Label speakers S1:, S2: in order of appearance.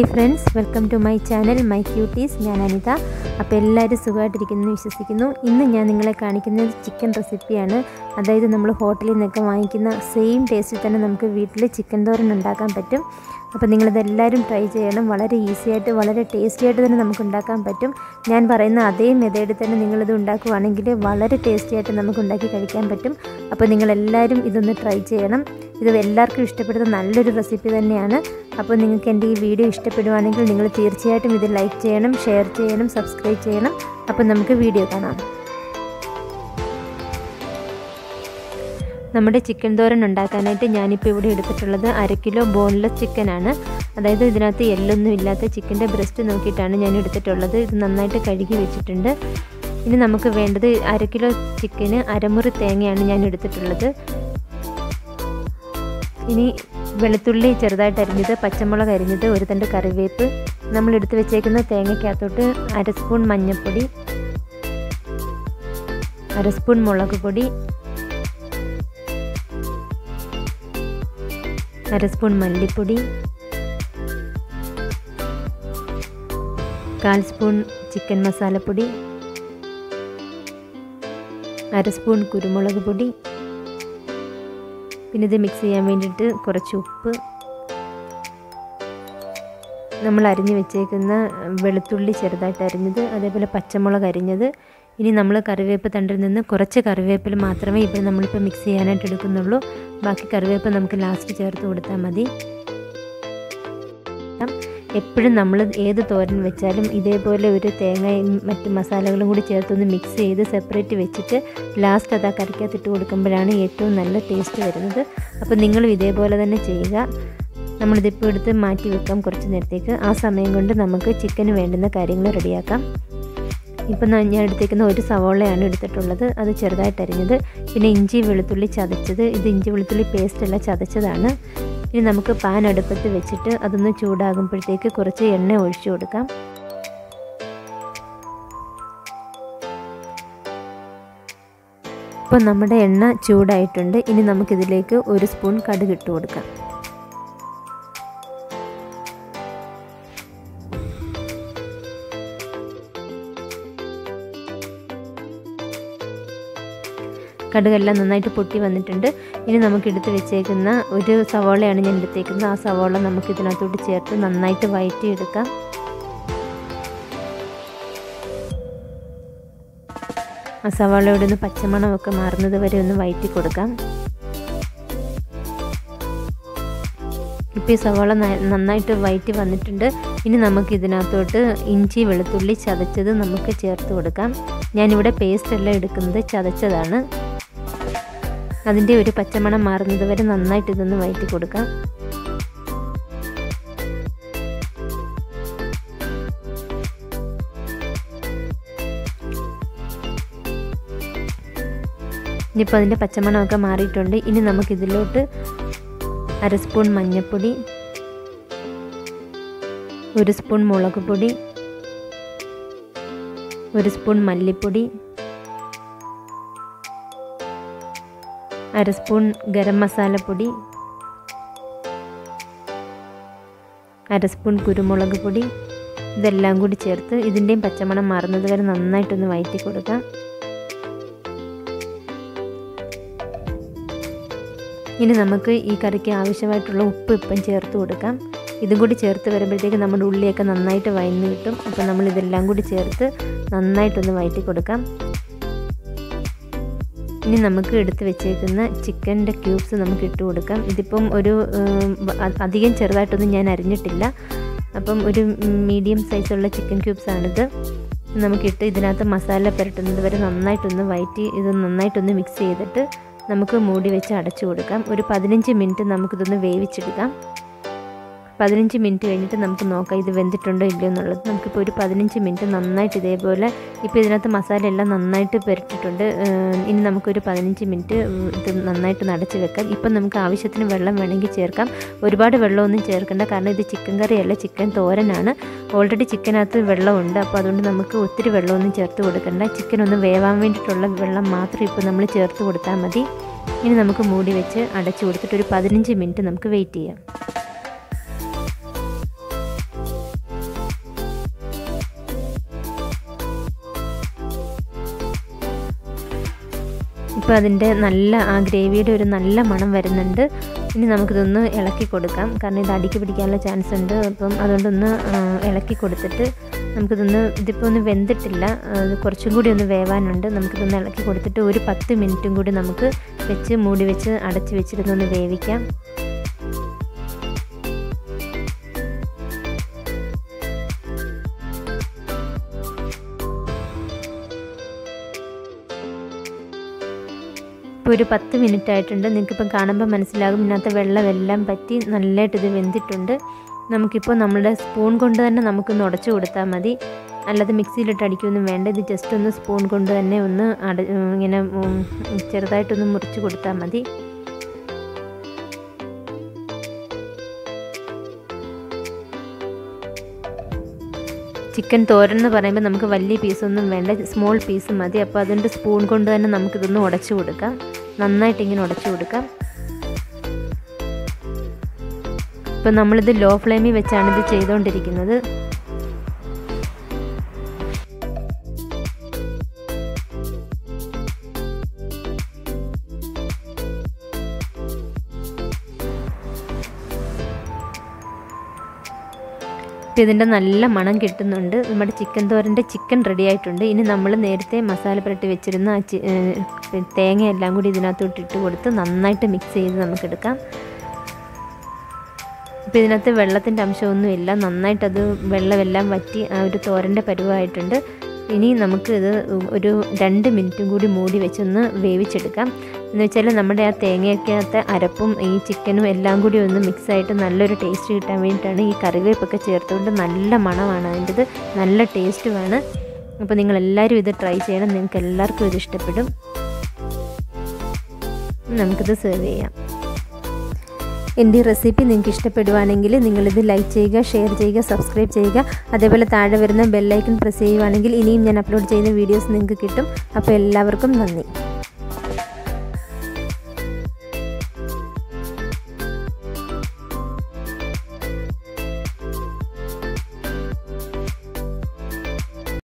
S1: hi friends welcome to my channel my cuties ഞാൻ അനിത അപ്പോൾ എല്ലാവരും സുഖമായിട്ടിരിക്കുന്നു എന്ന് വിശ്വസിക്കുന്നു ഇന്ന് ഞാൻ നിങ്ങളെ കാണിക്കുന്നത് ചിക്കൻ റെസിപ്പിയാണ് അതായത് നമ്മൾ ഹോട്ടലിൽ നിന്നൊക്കെ വാങ്ങിക്കുന്ന സെയിം ടേസ്റ്റിൽ തന്നെ നമുക്ക് വീട്ടിൽ ചിക്കൻ തോരൻ ഉണ്ടാക്കാൻ പറ്റും അപ്പോൾ നിങ്ങളിതെല്ലാവരും ട്രൈ ചെയ്യണം വളരെ ഈസി ആയിട്ട് വളരെ ടേസ്റ്റി ആയിട്ട് തന്നെ നമുക്ക് ഉണ്ടാക്കാൻ പറ്റും ഞാൻ പറയുന്ന അതേ മെത്തേഡിൽ തന്നെ നിങ്ങളിത് ഉണ്ടാക്കുവാണെങ്കിൽ വളരെ ടേസ്റ്റി ആയിട്ട് നമുക്ക് ഉണ്ടാക്കി കഴിക്കാൻ പറ്റും അപ്പോൾ നിങ്ങളെല്ലാവരും ഇതൊന്ന് ട്രൈ ചെയ്യണം ഇത് എല്ലാവർക്കും ഇഷ്ടപ്പെടുന്ന നല്ലൊരു റെസിപ്പി തന്നെയാണ് അപ്പോൾ നിങ്ങൾക്ക് എൻ്റെ ഈ വീഡിയോ ഇഷ്ടപ്പെടുവാണെങ്കിൽ നിങ്ങൾ തീർച്ചയായിട്ടും ഇത് ലൈക്ക് ചെയ്യണം ഷെയർ ചെയ്യണം സബ്സ്ക്രൈബ് ചെയ്യണം അപ്പോൾ നമുക്ക് വീഡിയോ കാണാം നമ്മുടെ ചിക്കൻ തോരൻ ഉണ്ടാക്കാനായിട്ട് ഞാനിപ്പോൾ ഇവിടെ എടുത്തിട്ടുള്ളത് അര കിലോ ബോൺലെസ് ചിക്കനാണ് അതായത് ഇതിനകത്ത് എല്ലൊന്നും ഇല്ലാത്ത ചിക്കൻ്റെ ബ്രസ്റ്റ് നോക്കിയിട്ടാണ് ഞാൻ എടുത്തിട്ടുള്ളത് ഇത് നന്നായിട്ട് കഴുകി വെച്ചിട്ടുണ്ട് ഇനി നമുക്ക് വേണ്ടത് അര കിലോ ചിക്കന് അരമുറി തേങ്ങയാണ് ഞാൻ എടുത്തിട്ടുള്ളത് ഇനി വെളുത്തുള്ളി ചെറുതായിട്ട് അരിഞ്ഞത് പച്ചമുളക് അരിഞ്ഞത് ഒരു തണ്ട് കറിവേപ്പ് നമ്മൾ എടുത്ത് വെച്ചേക്കുന്ന തേങ്ങയ്ക്കകത്തോട്ട് അര സ്പൂൺ മഞ്ഞൾപ്പൊടി അര സ്പൂൺ മുളക് പൊടി അര സ്പൂൺ മല്ലിപ്പൊടി കാൽ സ്പൂൺ ചിക്കൻ മസാലപ്പൊടി അര സ്പൂൺ കുരുമുളക് പൊടി പിന്നെ ഇത് മിക്സ് ചെയ്യാൻ വേണ്ടിയിട്ട് കുറച്ച് ഉപ്പ് നമ്മൾ അരിഞ്ഞ് വെച്ചേക്കുന്ന വെളുത്തുള്ളി ചെറുതായിട്ട് അരിഞ്ഞത് അതേപോലെ പച്ചമുളക് അരിഞ്ഞത് ഇനി നമ്മൾ കറിവേപ്പ് തണ്ടിൽ നിന്ന് കുറച്ച് കറിവേപ്പിൽ മാത്രമേ ഇപ്പോൾ നമ്മളിപ്പോൾ മിക്സ് ചെയ്യാനായിട്ട് എടുക്കുന്നുള്ളൂ ബാക്കി കറിവേപ്പ് നമുക്ക് ലാസ്റ്റ് ചേർത്ത് കൊടുത്താൽ മതി എപ്പോഴും നമ്മൾ ഏത് തോരൻ വെച്ചാലും ഇതേപോലെ ഒരു തേങ്ങയും മറ്റ് മസാലകളും കൂടി ചേർത്തൊന്ന് മിക്സ് ചെയ്ത് സെപ്പറേറ്റ് വെച്ചിട്ട് ലാസ്റ്റ് അത് ആ കറിക്കകത്തിട്ട് കൊടുക്കുമ്പോഴാണ് ഏറ്റവും നല്ല ടേസ്റ്റ് വരുന്നത് അപ്പോൾ നിങ്ങളും ഇതേപോലെ തന്നെ ചെയ്യുക നമ്മളിതിപ്പോൾ എടുത്ത് മാറ്റി വെക്കാം കുറച്ച് നേരത്തേക്ക് ആ സമയം കൊണ്ട് നമുക്ക് ചിക്കന് വേണ്ടുന്ന കാര്യങ്ങൾ റെഡിയാക്കാം ഇപ്പം ഞാൻ എടുത്തേക്കുന്ന ഒരു സവോളയാണ് എടുത്തിട്ടുള്ളത് അത് ചെറുതായിട്ട് അരിഞ്ഞത് പിന്നെ ഇഞ്ചി വെളുത്തുള്ളി ചതച്ചത് ഇത് ഇഞ്ചി വെളുത്തുള്ളി പേസ്റ്റ് അല്ല ചതച്ചതാണ് ഇനി നമുക്ക് പാൻ അടുപ്പത്ത് വെച്ചിട്ട് അതൊന്ന് ചൂടാകുമ്പോഴത്തേക്ക് കുറച്ച് എണ്ണ ഒഴിച്ചു കൊടുക്കാം ഇപ്പോൾ നമ്മുടെ എണ്ണ ചൂടായിട്ടുണ്ട് ഇനി നമുക്കിതിലേക്ക് ഒരു സ്പൂൺ കടുക് ഇട്ട് കൊടുക്കാം കടുകെല്ലാം നന്നായിട്ട് പൊട്ടി വന്നിട്ടുണ്ട് ഇനി നമുക്ക് എടുത്ത് വെച്ചേക്കുന്ന ഒരു സവോളയാണ് ഞാൻ എടുത്തേക്കുന്നത് ആ സവോള നമുക്ക് ഇതിനകത്തോട്ട് ചേർത്ത് നന്നായിട്ട് വയറ്റി എടുക്കാം ആ സവാളയുടെ ഒന്ന് പച്ചമണമൊക്കെ മാറുന്നത് വരെ ഒന്ന് വയറ്റി കൊടുക്കാം ഇപ്പോൾ ഈ സവാള നന്നായിട്ട് വയറ്റി വന്നിട്ടുണ്ട് ഇനി നമുക്ക് ഇതിനകത്തോട്ട് ഇഞ്ചി വെളുത്തുള്ളി ചതച്ചത് നമുക്ക് ചേർത്ത് കൊടുക്കാം ഞാനിവിടെ പേസ്റ്റ് എല്ലാം എടുക്കുന്നത് ചതച്ചതാണ് അതിൻ്റെ ഒരു പച്ചമണം മാറുന്നത് വരെ നന്നായിട്ട് ഇതൊന്ന് വയറ്റി കൊടുക്കാം ഇനിയിപ്പോൾ അതിൻ്റെ പച്ചമണമൊക്കെ മാറിയിട്ടുണ്ട് ഇനി നമുക്കിതിലോട്ട് അര സ്പൂൺ മഞ്ഞൾപ്പൊടി ഒരു സ്പൂൺ മുളക് പൊടി ഒരു സ്പൂൺ മല്ലിപ്പൊടി അര സ്പൂൺ ഗരം മസാലപ്പൊടി അര സ്പൂൺ കുരുമുളക് പൊടി ഇതെല്ലാം കൂടി ചേർത്ത് ഇതിൻ്റെയും പച്ചമണം മാറുന്നത് വരെ നന്നായിട്ടൊന്ന് വയറ്റി കൊടുക്കാം ഇനി നമുക്ക് ഈ കറിക്ക് ആവശ്യമായിട്ടുള്ള ഉപ്പ് ഇപ്പം ചേർത്ത് കൊടുക്കാം ഇതും കൂടി ചേർത്ത് വരുമ്പോഴത്തേക്ക് നമ്മുടെ ഉള്ളിയൊക്കെ നന്നായിട്ട് വയന്ന് കിട്ടും അപ്പോൾ നമ്മൾ ഇതെല്ലാം കൂടി ചേർത്ത് നന്നായിട്ടൊന്ന് വയറ്റി കൊടുക്കാം ഇനി നമുക്ക് എടുത്ത് വെച്ചേക്കുന്ന ചിക്കൻ്റെ ക്യൂബ്സ് നമുക്ക് ഇട്ട് കൊടുക്കാം ഇതിപ്പം ഒരു അധികം ചെറുതായിട്ടൊന്നും ഞാൻ അരിഞ്ഞിട്ടില്ല അപ്പം ഒരു മീഡിയം സൈസുള്ള ചിക്കൻ ക്യൂബ്സാണിത് നമുക്കിട്ട് ഇതിനകത്ത് മസാല പുരട്ടുന്നത് വരെ നന്നായിട്ടൊന്ന് വയറ്റി ഇത് നന്നായിട്ടൊന്ന് മിക്സ് ചെയ്തിട്ട് നമുക്ക് മൂടി വെച്ച് അടച്ചു കൊടുക്കാം ഒരു പതിനഞ്ച് മിനിറ്റ് നമുക്കിതൊന്ന് വേവിച്ചെടുക്കാം പതിനഞ്ച് മിനിറ്റ് കഴിഞ്ഞിട്ട് നമുക്ക് നോക്കാം ഇത് വെന്തിട്ടുണ്ടോ ഇല്ലയോ എന്നുള്ളത് നമുക്കിപ്പോൾ ഒരു പതിനഞ്ച് മിനിറ്റ് നന്നായിട്ട് ഇതേപോലെ ഇപ്പോൾ ഇതിനകത്ത് മസാല എല്ലാം നന്നായിട്ട് പുരട്ടിട്ടുണ്ട് ഇനി നമുക്കൊരു പതിനഞ്ച് മിനിറ്റ് ഇത് നന്നായിട്ട് നടച്ച് വെക്കാം ഇപ്പം നമുക്ക് ആവശ്യത്തിന് വെള്ളം വേണമെങ്കിൽ ചേർക്കാം ഒരുപാട് വെള്ളമൊന്നും ചേർക്കേണ്ട കാരണം ഇത് ചിക്കൻ കറിയല്ല ചിക്കൻ തോരനാണ് ഓൾറെഡി ചിക്കനകത്ത് വെള്ളമുണ്ട് അപ്പോൾ അതുകൊണ്ട് നമുക്ക് ഒത്തിരി വെള്ളമൊന്നും ചേർത്ത് കൊടുക്കണ്ട ചിക്കൻ ഒന്ന് വേവാൻ വേണ്ടിയിട്ടുള്ള വെള്ളം മാത്രം ഇപ്പോൾ നമ്മൾ ചേർത്ത് കൊടുത്താൽ മതി ഇനി നമുക്ക് മൂടി വെച്ച് അടച്ചു കൊടുത്തിട്ട് ഒരു പതിനഞ്ച് മിനിറ്റ് നമുക്ക് വെയിറ്റ് ചെയ്യാം ഇപ്പോൾ അതിൻ്റെ നല്ല ആ ഗ്രേവിയുടെ ഒരു നല്ല മണം വരുന്നുണ്ട് ഇനി നമുക്കിതൊന്ന് ഇളക്കി കൊടുക്കാം കാരണം ഇത് അടിക്ക് പിടിക്കാനുള്ള ചാൻസ് ഉണ്ട് അപ്പം അതുകൊണ്ടൊന്ന് ഇളക്കി കൊടുത്തിട്ട് നമുക്കിതൊന്ന് ഇതിപ്പോൾ ഒന്ന് വെന്തിട്ടില്ല അത് കുറച്ചും കൂടി ഒന്ന് വേവാനുണ്ട് നമുക്കിതൊന്ന് ഇളക്കി കൊടുത്തിട്ട് ഒരു പത്ത് മിനിറ്റും കൂടി നമുക്ക് വെച്ച് മൂടി വെച്ച് അടച്ച് വെച്ചിരുന്നൊന്ന് വേവിക്കാം ഇപ്പോൾ ഒരു പത്ത് മിനിറ്റ് ആയിട്ടുണ്ട് നിങ്ങൾക്കിപ്പം കാണുമ്പോൾ മനസ്സിലാകും ഇതിനകത്ത് വെള്ളമെല്ലാം പറ്റി നല്ലതായിട്ട് ഇത് വെന്തിട്ടുണ്ട് നമുക്കിപ്പോൾ നമ്മുടെ സ്പൂൺ കൊണ്ട് തന്നെ നമുക്കൊന്ന് ഉടച്ചു കൊടുത്താൽ മതി അല്ലാതെ മിക്സിയിലിട്ട് അടിക്കൊന്നും വേണ്ട ഇത് ജസ്റ്റ് ഒന്ന് സ്പൂൺ കൊണ്ട് തന്നെ ഒന്ന് അട ഇങ്ങനെ ചെറുതായിട്ടൊന്ന് മുറിച്ച് കൊടുത്താൽ മതി ചിക്കൻ തോരൻ എന്ന് പറയുമ്പോൾ നമുക്ക് വലിയ പീസൊന്നും വേണ്ട സ്മോൾ പീസ് മതി അപ്പോൾ അതുകൊണ്ട് സ്പൂൺ കൊണ്ട് തന്നെ നമുക്കിതൊന്ന് ഉടച്ചു കൊടുക്കാം നന്നായിട്ട് ഇങ്ങനെ ഉടച്ചു കൊടുക്കാം ഇപ്പം നമ്മളിത് ലോ ഫ്ലെയിമിൽ വെച്ചാണ് ഇത് ചെയ്തുകൊണ്ടിരിക്കുന്നത് അപ്പോൾ ഇതിൻ്റെ നല്ല മണം കിട്ടുന്നുണ്ട് നമ്മുടെ ചിക്കൻ തോരൻ്റെ ചിക്കൻ റെഡി ആയിട്ടുണ്ട് ഇനി നമ്മൾ നേരത്തെ മസാല പുരട്ടി വെച്ചിരുന്ന ആ ചി തേങ്ങയെല്ലാം കൂടി ഇതിനകത്തോട്ട് ഇട്ട് കൊടുത്ത് നന്നായിട്ട് മിക്സ് ചെയ്ത് നമുക്കെടുക്കാം അപ്പോൾ ഇതിനകത്ത് വെള്ളത്തിൻ്റെ അംശമൊന്നുമില്ല നന്നായിട്ടത് വെള്ളമെല്ലാം വറ്റി ആ ഒരു തോരൻ്റെ പരുവമായിട്ടുണ്ട് ഇനി നമുക്ക് ഇത് ഒരു രണ്ട് മിനിറ്റും കൂടി മൂടി വെച്ചൊന്ന് വേവിച്ചെടുക്കാം എന്ന് വെച്ചാൽ നമ്മുടെ ആ തേങ്ങയ്ക്കകത്തെ അരപ്പും ഈ ചിക്കനും എല്ലാം കൂടി ഒന്ന് മിക്സായിട്ട് നല്ലൊരു ടേസ്റ്റ് കിട്ടാൻ വേണ്ടിയിട്ടാണ് ഈ കറിവേപ്പൊക്കെ ചേർത്തുകൊണ്ട് നല്ല മണമാണ് അതിൻ്റെത് നല്ല ടേസ്റ്റുമാണ് അപ്പോൾ നിങ്ങളെല്ലാവരും ഇത് ട്രൈ ചെയ്യണം നിങ്ങൾക്ക് എല്ലാവർക്കും ഇത് ഇഷ്ടപ്പെടും നമുക്കിത് സെർവ് ചെയ്യാം എൻ്റെ ഈ റെസിപ്പി നിങ്ങൾക്ക് ഇഷ്ടപ്പെടുവാണെങ്കിൽ നിങ്ങളിത് ലൈക്ക് ചെയ്യുക ഷെയർ ചെയ്യുക സബ്സ്ക്രൈബ് ചെയ്യുക അതേപോലെ താഴെ വരുന്ന ബെല്ലൈക്കൺ പ്രസ് ചെയ്യുവാണെങ്കിൽ ഇനിയും ഞാൻ അപ്ലോഡ് ചെയ്യുന്ന വീഡിയോസ് നിങ്ങൾക്ക് കിട്ടും അപ്പോൾ എല്ലാവർക്കും നന്ദി